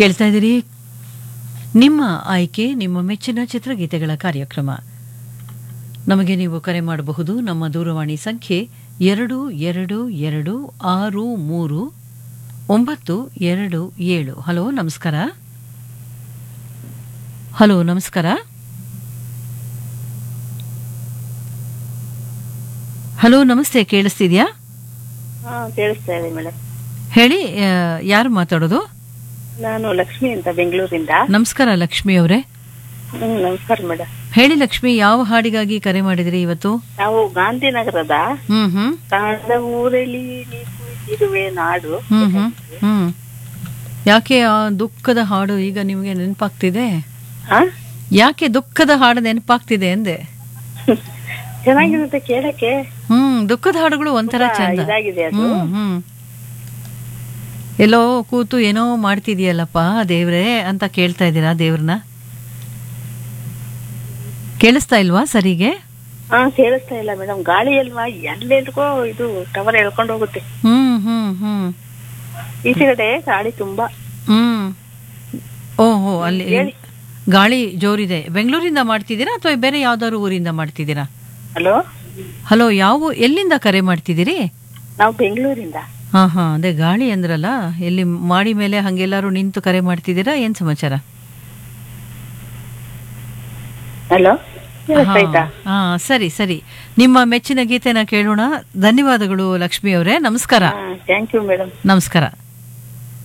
ಕೇಳ್ತಾ ಇದ್ದೀರಿ ನಿಮ್ಮ ಆಯ್ಕೆ ನಿಮ್ಮ ಮೆಚ್ಚಿನ ಚಿತ್ರಗೀತೆಗಳ ಕಾರ್ಯಕ್ರಮ ನಮಗೆ ನೀವು ಕರೆ ಮಾಡಬಹುದು ನಮ್ಮ ದೂರವಾಣಿ ಸಂಖ್ಯೆ ಎರಡು ಎರಡು ಎರಡು ಆರು ಮೂರು ಒಂಬತ್ತು ಎರಡು ಏಳು ಹಲೋ ನಮಸ್ಕಾರ ಹಲೋ ನಮಸ್ಕಾರ ಹಲೋ ನಮಸ್ತೆ ಕೇಳಿಸ್ತಿದ್ಯಾ ಹಾ ಕೇಳಿಸ್ತಾ ಇದೆ ಮೇಡಮ್ ಹೇಳಿ ಆ, ಯಾರು ಮಾತಾಡೋದು ನಾನು ಲಕ್ಷ್ಮಿ ಅಂತ ಬೆಂಗಳೂರಿಂದ ನಮಸ್ಕಾರ ಲಕ್ಷ್ಮಿ ಅವರೇ ಹ್ಮ್ ನಮಸ್ಕಾರ ಮೇಡಮ್ ಹೇಳಿ ಲಕ್ಷ್ಮಿ ಯಾವ ಹಾಡಿಗಾಗಿ ಕರೆ ಮಾಡಿದಿರಿ ಇವತ್ತು ನಾವು ಗಾಂಧಿನಗರದ ಹ್ಮ್ ಹ್ಮ್ ಕಾಣದ ಊರಲ್ಲಿ ನೀವು ಇರುವೆ ನಾಡು ಹ್ಮ್ ಹ್ಮ್ ಹ್ಮ್ ಯಾಕೆ ಆ ದುಃಖದ ಹಾಡು ಈಗ ನಿಮಗೆ ನೆನಪಾಗ್ತಿದೆ ಹಾ ಯಾಕೆ ದುಃಖದ ಹಾಡು ನೆನಪಾಗ್ತಿದೆ ಅಂದೆ ಚೆನ್ನಾಗಿರುತ್ತೆ ಕೇಳಕ್ಕೆ ಹ್ಮ್ ದುಃಖದ ಹಾಡುಗಳು ಒಂಥರ ತುಂಬಾ ಚಂದ ಇದಾಗಿದೆ ಅದು ಹ್ಮ್ ಹ್ಮ್ ಎಲ್ಲೋ ಕೂತು ಏನೋ ಮಾಡ್ತಿದ್ಯಲ್ಲಪ್ಪ ದೇವ್ರೇ ಅಂತ ಕೇಳ್ತಾ ಇದ್ದೀರಾ ದೇವ್ರನ್ನ ಕೇಳಿಸ್ತಾ ಇಲ್ವಾ ಸರಿಗೆ ಹಾ ಕೇಳಿಸ್ತಾ ಇಲ್ಲ ಮೇಡಮ್ ಗಾಳಿ ಅಲ್ವಾ ಎಲ್ಲೆಲ್ಗೋ ಇದು ಟವರ್ ಎಳ್ಕೊಂಡು ಹೋಗುತ್ತೆ ಹ್ಮ್ ಹ್ಮ್ ಹ್ಮ್ ಈಚೆ ಕಡೆ ಗಾಳಿ ತುಂಬಾ ಹ್ಮ್ ಓಹೋ ಅಲ್ಲಿ ಹೇಳಿ. ಗಾಳಿ ಜೋರಿದೆ ಬೆಂಗಳೂರಿಂದ ಮಾಡ್ತಿದ್ದೀರಾ ಅಥವಾ ಬೇರೆ ಯಾವ್ದಾದ್ರು ಊರಿಂದ ಮಾಡ್ತಿದ್ದೀರಾ ಹಲೋ ಹಲೋ ಯಾವ ಎಲ್ಲಿಂದ ಕರೆ ಮಾಡ್ತಿದ್ದೀರಿ ನಾವು ಬೆಂಗಳೂರಿಂದ ಹಾ ಹಾ ಅದೇ ಗಾಳಿ ಅಂದ್ರಲ್ಲ ಎಲ್ಲಿ ಮಾಡಿ ಮೇಲೆ ಹಂಗೆಲ್ಲಾರು ನಿಂತು ಕರೆ ಮಾಡ್ತಿದ್ದೀರಾ ಏನ್ ಸಮಾಚಾರ ಹಲೋ ಕೇಳಿಸ್ತಾಯ್ತಾ ಹಾ ಸರಿ ಸರಿ ನಿಮ್ಮ ಮೆಚ್ಚಿನ ಗೀತೆನ ಕೇಳೋಣ ಧನ್ಯವಾದಗಳು ಲಕ್ಷ್ಮಿ ಅವರೇ ನಮಸ್ಕಾರ ಹಾ ಥ್ಯಾಂಕ್ ಯು ಮೇಡಮ್ ನಮಸ್ಕಾರ